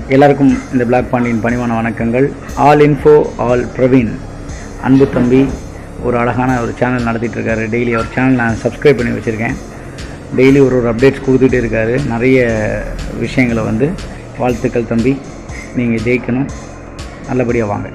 எல்லாருக்கும் இந்த பிளாக் பாண்டியின் பணிவான வணக்கங்கள் ஆல் இன்ஃபோ ஆல் பிரவீன் அன்பு தம்பி ஒரு அழகான ஒரு சேனல் நடத்திட்டு இருக்காரு டெய்லி அவர் சேனல் நான் சப்ஸ்கிரைப் பண்ணி வச்சுருக்கேன் டெய்லி ஒரு ஒரு அப்டேட்ஸ் கொடுத்துட்டே இருக்காரு நிறைய விஷயங்களை வந்து வாழ்த்துக்கள் தம்பி நீங்கள் ஜெயிக்கணும் நல்லபடியாக வாங்க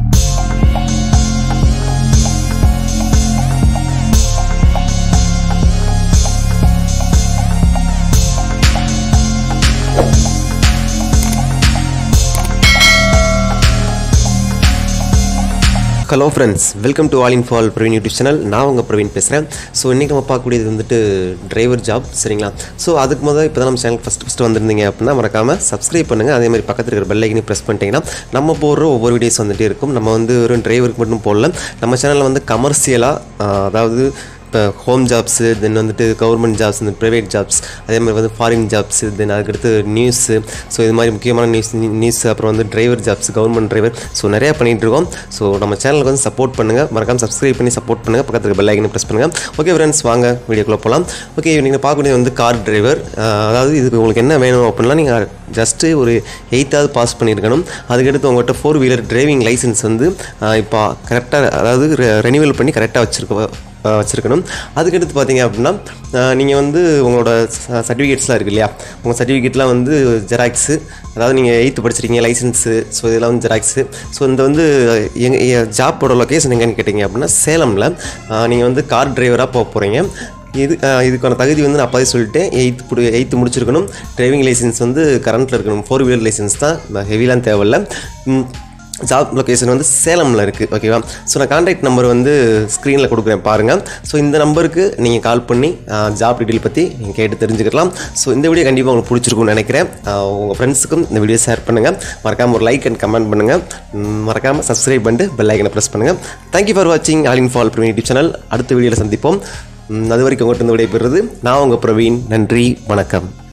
hello friends welcome to all in all Praveen YouTube channel நான் உங்கள் பிரவீன் பேசுகிறேன் ஸோ இன்றைக்கி நம்ம பார்க்கக்கூடியது வந்துட்டு டிரைவர் ஜாப் சரிங்களா ஸோ அதுக்கு முதல் இப்போ தான் நம்ம சேனல் ஃபஸ்ட் ஃபஸ்ட்டு வந்திருந்தீங்க அப்படின்னா மறக்காமல் சப்ஸ்கிரைப் பண்ணுங்கள் அதே மாதிரி பக்கத்தில் இருக்கிற பெல் ஐக்கனையும் ப்ரெஸ் பண்ணிட்டீங்கன்னா நம்ம போடுற ஒவ்வொரு வீடியோஸ் வந்துட்டே இருக்கும் நம்ம வந்து வெறும் டிரைவருக்கு மட்டும் போடல நம்ம சேனலில் வந்து கமர்ஷியலாக அதாவது இப்போ ஹோம் ஜாப்ஸு தென் வந்துட்டு கவர்மெண்ட் ஜாப்ஸ் இந்த ப்ரைவேட் ஜாப்ஸ் அதே மாதிரி வந்து ஃபாரின் ஜாப்ஸு தென் அதுக்கடுத்து நியூஸு ஸோ இது மாதிரி முக்கியமான நியூஸ் நியூஸ் அப்புறம் வந்து driver jobs government driver so நிறையா பண்ணிகிட்டு இருக்கோம் ஸோ நம்ம சேனலுக்கு வந்து சப்போர்ட் பண்ணுங்கள் மறக்காம சப்ஸ்கிரைப் பண்ணி சப்போர்ட் பண்ணுங்கள் பக்கத்துக்கு பெல் ஐக்கனை ப்ரெஸ் பண்ணுங்கள் ஓகே ஃப்ரெண்ட்ஸ் வாங்க வீடியோக்குள்ளே போகலாம் ஓகே நீங்கள் பார்க்கக்கூடியது வந்து கார் டிரைவர் அதாவது இதுக்கு உங்களுக்கு என்ன வேணும் அப்படின்னா நீங்கள் ஜஸ்ட்டு ஒரு எயித்தாவது பாஸ் பண்ணியிருக்கணும் அதுக்கடுத்து உங்கள்கிட்ட ஃபோர் வீலர் டிரைவிங் லைசன்ஸ் வந்து இப்போ கரெக்டாக அதாவது ரெனியூவல் பண்ணி கரெக்டாக வச்சுருக்க வச்சுருக்கணும் அதுக்கடுத்து பார்த்தீங்க அப்படின்னா நீங்கள் வந்து உங்களோட சர்டிஃபிகேட்ஸ்லாம் இருக்கு இல்லையா உங்கள் சர்டிஃபிகேட்லாம் வந்து ஜெராக்ஸு அதாவது நீங்கள் எயித்து படிச்சிருக்கீங்க லைசன்ஸு ஸோ இதெல்லாம் வந்து ஜெராக்ஸு ஸோ இந்த வந்து எங்கள் ஜாப்போட லொக்கேஷன் எங்கன்னு கேட்டிங்க அப்படின்னா சேலமில் நீங்கள் வந்து கார் டிரைவராக போக போகிறீங்க இது இதுக்கான தகுதி வந்து நான் அப்போதே சொல்லிட்டேன் எயித்து புடி எயித்து முடிச்சிருக்கணும் டிரைவிங் லைசன்ஸ் வந்து கரண்ட்டில் இருக்கணும் ஃபோர் வீலர் லைசன்ஸ் தான் ஹெவிலாம் தேவையில்ல ஜாப் லொக்கேஷன் வந்து சேலமில் இருக்குது ஓகேவா ஸோ நான் கான்டாக்ட் நம்பர் வந்து ஸ்க்ரீனில் கொடுக்குறேன் பாருங்கள் ஸோ இந்த நம்பருக்கு நீங்கள் கால் பண்ணி ஜாப் டீட்டெயில் பற்றி நீங்கள் கேட்டு தெரிஞ்சுக்கலாம் ஸோ இந்த வீடியோ கண்டிப்பாக உங்களுக்கு பிடிச்சிருக்கும்னு நினைக்கிறேன் உங்கள் ஃப்ரெண்ட்ஸுக்கும் இந்த வீடியோ ஷேர் பண்ணுங்கள் மறக்காமல் ஒரு லைக் அண்ட் கமெண்ட் பண்ணுங்கள் மறக்காமல் சப்ஸ்கிரைப் பண்ணிட்டு பெல் ஐக்கனை ப்ரெஸ் பண்ணுங்கள் தேங்க்யூ ஃபார் வாட்சிங் all in all Praveen YouTube channel அடுத்த வீடியோவில் சந்திப்போம் அது வரைக்கும் உங்கள்கிட்ட விடைபெறுறது நான் உங்கள் பிரவீன் நன்றி வணக்கம்